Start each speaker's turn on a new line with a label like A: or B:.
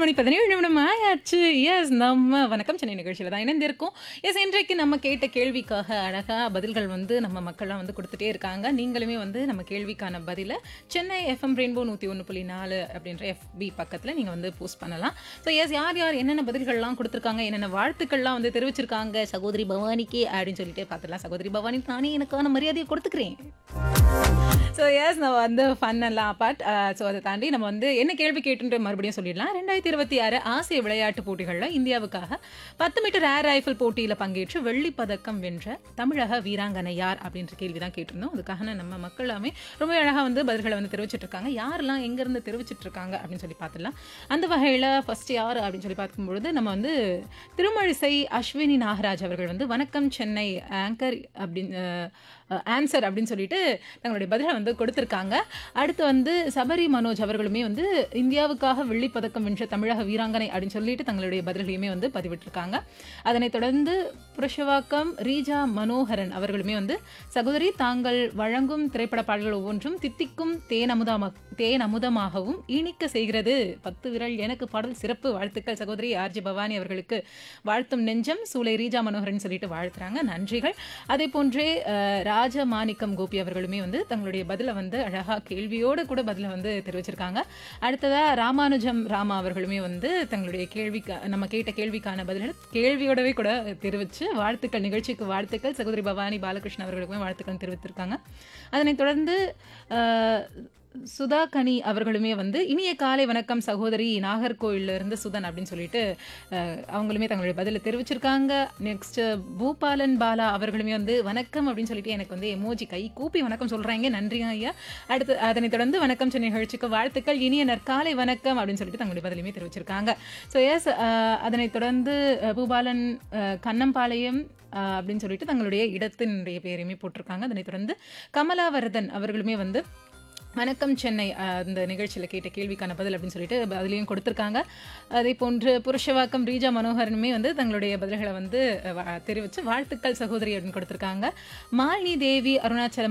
A: மணி பதினேழு நிமிடம் ஆயாச்சு எஸ் நம்ம வணக்கம் சென்னை நிகழ்ச்சியில் தான் இணைந்திருக்கோம் எஸ் இன்றைக்கு நம்ம கேட்ட கேள்விக்காக அழகாக பதில்கள் வந்து நம்ம மக்கள்லாம் வந்து கொடுத்துட்டே இருக்காங்க நீங்களுமே வந்து நம்ம கேள்விக்கான பதிலை சென்னை எஃப்எம் ரெயின்போ நூற்றி ஒன்று புள்ளி நாலு அப்படின்ற எஃபி பக்கத்தில் நீங்கள் வந்து போஸ்ட் பண்ணலாம் ஸோ எஸ் யார் யார் என்னென்ன பதில்கள்லாம் கொடுத்துருக்காங்க என்னென்ன வாழ்த்துக்கள்லாம் வந்து தெரிவிச்சிருக்காங்க சகோதரி பவானிக்கு அப்படின்னு சொல்லிட்டு பார்த்துடலாம் சகோதரி பவானிக்கு நானே எனக்கான மரியாதையை கொடுத்துக்கிறேன் ஸோ எஸ் நம்ம வந்து ஃபன் எல்லாம் அப்பார்ட் ஸோ அதை தாண்டி நம்ம வந்து என்ன கேள்வி கேட்டுன்ற மறுபடியும் சொல்லிடலாம் ரெண்டாயிரத்தி இருபத்தி ஆறு ஆசிய விளையாட்டு போட்டிகளில் இந்தியாவுக்காக பத்து மீட்டர் ஏர் ரைஃபிள் போட்டியில் பங்கேற்று வெள்ளிப் பதக்கம் வென்ற தமிழக வீராங்கனை யார் அப்படின்ற கேள்வி தான் கேட்டிருந்தோம் அதுக்காக நம்ம மக்கள் எல்லாமே ரொம்ப அழகாக வந்து பதில்களை வந்து தெரிவிச்சிட்டு இருக்காங்க யாரெல்லாம் எங்கேருந்து தெரிவிச்சிட்டு இருக்காங்க அப்படின்னு சொல்லி பார்த்துடலாம் அந்த வகையில் ஃபர்ஸ்ட் யார் அப்படின்னு சொல்லி பார்க்கும்பொழுது நம்ம வந்து திருமழிசை அஸ்வினி நாகராஜ் அவர்கள் வந்து வணக்கம் சென்னை ஆங்கர் அப்படின்னு ஆன்சர் அப்படின்னு சொல்லிட்டு தங்களுடைய பதிலை வந்து கொடுத்துருக்காங்க அடுத்து வந்து சபரி மனோஜ் அவர்களுமே வந்து இந்தியாவுக்காக வெள்ளிப் பதக்கம் வென்ற தமிழக வீராங்கனை அப்படின்னு சொல்லிட்டு தங்களுடைய பதில்களையுமே வந்து பதிவிட்டிருக்காங்க அதனைத் தொடர்ந்து புருஷவாக்கம் ரீஜா மனோகரன் அவர்களுமே வந்து சகோதரி தாங்கள் வழங்கும் திரைப்பட பாடல்கள் ஒவ்வொன்றும் தித்திக்கும் தேன் அமுதமா தேன் அமுதமாகவும் இனிக்க செய்கிறது பத்து விரல் எனக்கு பாடல் சிறப்பு வாழ்த்துக்கள் சகோதரி ஆர்ஜி பவானி அவர்களுக்கு வாழ்த்தும் நெஞ்சம் சூளை ரீஜா மனோகரன் சொல்லிட்டு வாழ்த்துறாங்க நன்றிகள் அதே போன்றே அஹ், ராஜமாணிக்கம் கோபி அவர்களுமே வந்து தங்களுடைய பதிலை வந்து அழகா கேள்வியோடு கூட பதிலை வந்து தெரிவிச்சிருக்காங்க அடுத்ததா ராமானுஜம் ராமா அவர்களுமே வந்து தங்களுடைய கேள்விக்கு நம்ம கேட்ட கேள்விக்கான பதில்களை கேள்வியோடவே கூட தெரிவிச்சு வாழ்த்துக்கள் நிகழ்ச்சிக்கு வாழ்த்துக்கள் சகோதரி பவானி பாலகிருஷ்ணன் அவர்களுக்குமே வாழ்த்துக்கள் தெரிவித்திருக்காங்க அதனைத் தொடர்ந்து அஹ், சுதா கனி அவர்களுமே வந்து இனிய காலை வணக்கம் சகோதரி நாகர்கோயில்ல இருந்து சுதன் அப்படின்னு சொல்லிட்டு அஹ், அவங்களுமே தங்களுடைய பதிலை தெரிவிச்சிருக்காங்க நெக்ஸ்ட் பூபாலன் பாலா அவர்களுமே வந்து வணக்கம் அப்படின்னு சொல்லிட்டு எனக்கு வந்து எமோஜி கை கூப்பி வணக்கம் சொல்றாங்க நன்றிங்க ஐயா அடுத்து அதனைத் தொடர்ந்து வணக்கம் சென்னை நிகழ்ச்சிக்கு வாழ்த்துக்கள் இனிய நற்காலை வணக்கம் அப்படின்னு சொல்லிட்டு தங்களுடைய பதிலுமே தெரிவிச்சிருக்காங்க ஸோ எஸ் அதனைத் தொடர்ந்து அஹ், பூபாலன் அஹ், கண்ணம்பாளையம் அஹ், அப்படின்னு சொல்லிட்டு தங்களுடைய இடத்தினுடைய பேரையுமே போட்டிருக்காங்க அதனைத் தொடர்ந்து கமலாவரதன் அவர்களுமே வந்து வணக்கம் சென்னை அஹ், இந்த நிகழ்ச்சியில் கேட்ட கேள்விக்கான பதில் அப்படின்னு சொல்லிட்டு பதிலையும் கொடுத்துருக்காங்க அதே போன்று புருஷவாக்கம் ரீஜா மனோகரனுமே வந்து தங்களுடைய பதில்களை வந்து அஹ், வ- தெரிவித்து வாழ்த்துக்கள் சகோதரி அப்படின்னு கொடுத்துருக்காங்க மாலினி தேவி அருணாச்சலம்